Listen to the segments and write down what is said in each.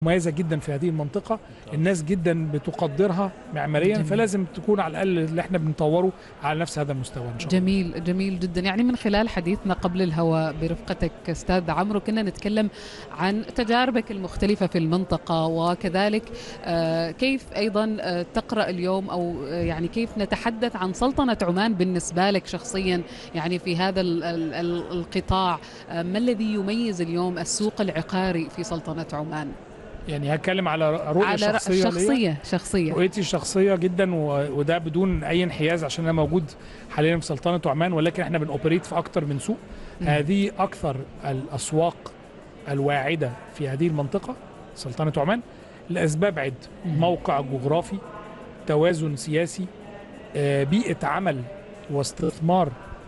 مميزه جدا في هذه المنطقه الناس جدا بتقدرها معماريا جميل. فلازم تكون على الاقل اللي احنا بنطوره على نفس هذا المستوى ان شاء الله جميل جميل جدا يعني من خلال حديثنا قبل الهواء برفقتك استاذ عمرو كنا نتكلم عن تجاربك المختلفه في المنطقه وكذلك آه، كيف ايضا آه، تقرا اليوم او آه، يعني كيف نتحدث عن سلطنه عمان بالنسبه لك شخصيا يعني في هذا ال- ال- ال- القطاع آه، ما الذي يميز اليوم السوق العقاري في سلطنه عمان يعني هتكلم على رؤيه على رأ- شخصيه ليا. شخصيه شخصيه رؤيتي شخصيه جدا و- وده بدون اي انحياز عشان انا موجود حاليا في سلطنه عمان ولكن احنا بنوبريت في اكتر من سوق مم. هذه اكثر الاسواق الواعده في هذه المنطقه سلطنه عمان لاسباب عده مم. موقع جغرافي توازن سياسي آه، بيئه عمل واستثمار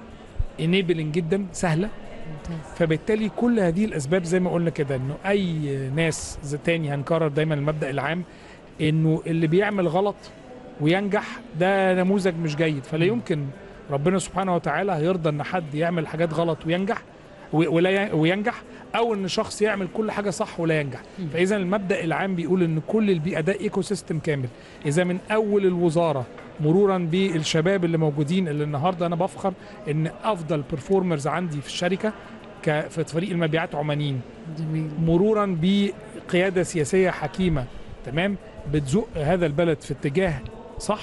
انيبلنج جدا سهله ممتاز. فبالتالي كل هذه الاسباب زي ما قلنا كده انه اي ناس زي تاني هنكرر دايما المبدا العام انه اللي بيعمل غلط وينجح ده نموذج مش جيد فلا يمكن ربنا سبحانه وتعالى هيرضى ان حد يعمل حاجات غلط وينجح و- ولا ي- وينجح او ان شخص يعمل كل حاجه صح ولا ينجح مم. فاذا المبدا العام بيقول ان كل البيئه ده ايكو سيستم كامل اذا من اول الوزاره مرورا بالشباب اللي موجودين اللي النهارده انا بفخر ان افضل بيرفورمرز عندي في الشركه ك- في فريق المبيعات عمانيين جميل مرورا بقياده سياسيه حكيمه تمام بتزق هذا البلد في اتجاه صح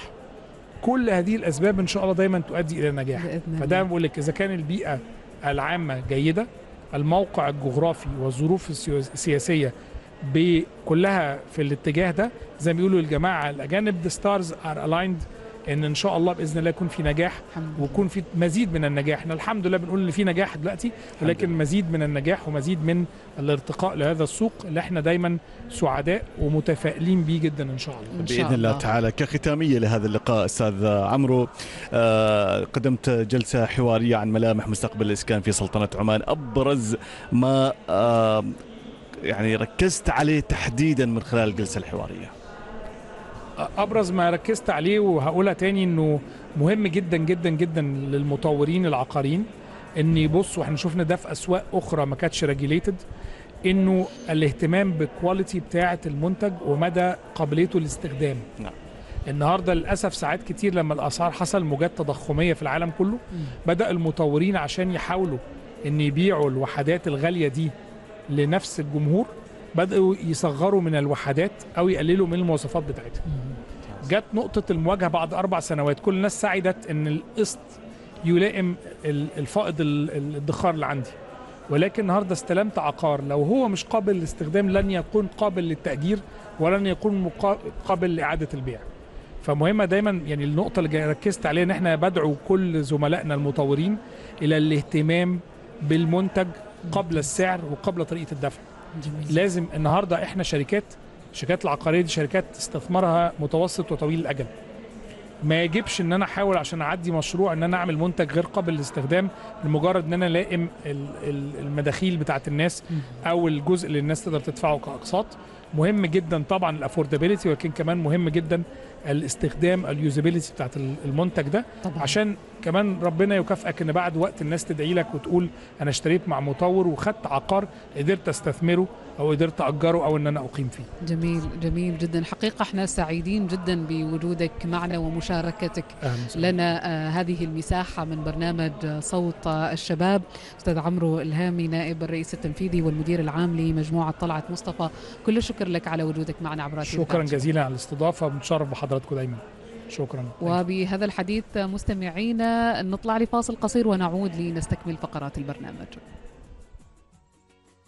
كل هذه الاسباب ان شاء الله دايما تؤدي الى النجاح باذن الله فده بقول لك اذا كان البيئه العامه جيده الموقع الجغرافي والظروف السيو- السياسيه ب- كلها في الاتجاه ده زي ما بيقولوا الجماعه الاجانب the stars are aligned ان ان شاء الله باذن الله يكون في نجاح الحمد لله. ويكون في مزيد من النجاح احنا الحمد لله بنقول ان في نجاح دلوقتي ولكن لله. مزيد من النجاح ومزيد من الارتقاء لهذا السوق اللي احنا دايما سعداء ومتفائلين بيه جدا ان شاء الله إن شاء باذن الله تعالى كختاميه لهذا اللقاء استاذ عمرو آه، قدمت جلسه حواريه عن ملامح مستقبل الاسكان في سلطنه عمان ابرز ما آه، يعني ركزت عليه تحديدا من خلال الجلسه الحواريه ابرز ما ركزت عليه وهقولها تاني انه مهم جدا جدا جدا للمطورين العقاريين ان يبصوا احنا شفنا ده في اسواق اخرى ما كانتش ريجيليتد انه الاهتمام بالكواليتي بتاعه المنتج ومدى قابليته للاستخدام نعم. النهارده للاسف ساعات كتير لما الاسعار حصل موجات تضخميه في العالم كله مم. بدا المطورين عشان يحاولوا ان يبيعوا الوحدات الغاليه دي لنفس الجمهور بداوا يصغروا من الوحدات او يقللوا من المواصفات بتاعتها مم. جت نقطة المواجهة بعد أربع سنوات كل الناس سعدت إن القسط يلائم ال- الفائض ال- ال- الادخار اللي عندي ولكن النهارده استلمت عقار لو هو مش قابل للاستخدام لن يكون قابل للتأجير ولن يكون مقا- قابل لإعادة البيع فمهمة دايما يعني النقطة اللي جا- ركزت عليها إن احنا بدعو كل زملائنا المطورين إلى الاهتمام بالمنتج قبل السعر وقبل طريقة الدفع جميل لازم النهارده احنا شركات الشركات العقاريه دي شركات استثمارها متوسط وطويل الاجل ما يجبش ان انا احاول عشان اعدي مشروع ان انا اعمل منتج غير قابل للاستخدام لمجرد ان انا لائم ال- ال- المداخيل بتاعت الناس مم. او الجزء اللي الناس تقدر تدفعه كاقساط مهم جدا طبعا الافوردابيلتي ولكن كمان مهم جدا الاستخدام اليوزابيلتي بتاعت ال- المنتج ده طبعا عشان كمان ربنا يكافئك ان بعد وقت الناس تدعي لك وتقول انا اشتريت مع مطور وخدت عقار قدرت استثمره او قدرت اجره او ان انا اقيم فيه جميل جميل جدا حقيقة احنا سعيدين جدا بوجودك معنا ومشاركتك أهلا وسهلا. لنا آه، هذه المساحة من برنامج آه، صوت آه، الشباب أستاذ عمرو الهامي نائب الرئيس التنفيذي والمدير العام لمجموعة طلعت مصطفى كل الشكر لك على وجودك معنا عبر شكرا التلفزيون. جزيلا على الاستضافه بنتشرف بحضراتكم دايما شكرا وبهذا الحديث مستمعينا نطلع لفاصل قصير ونعود لنستكمل فقرات البرنامج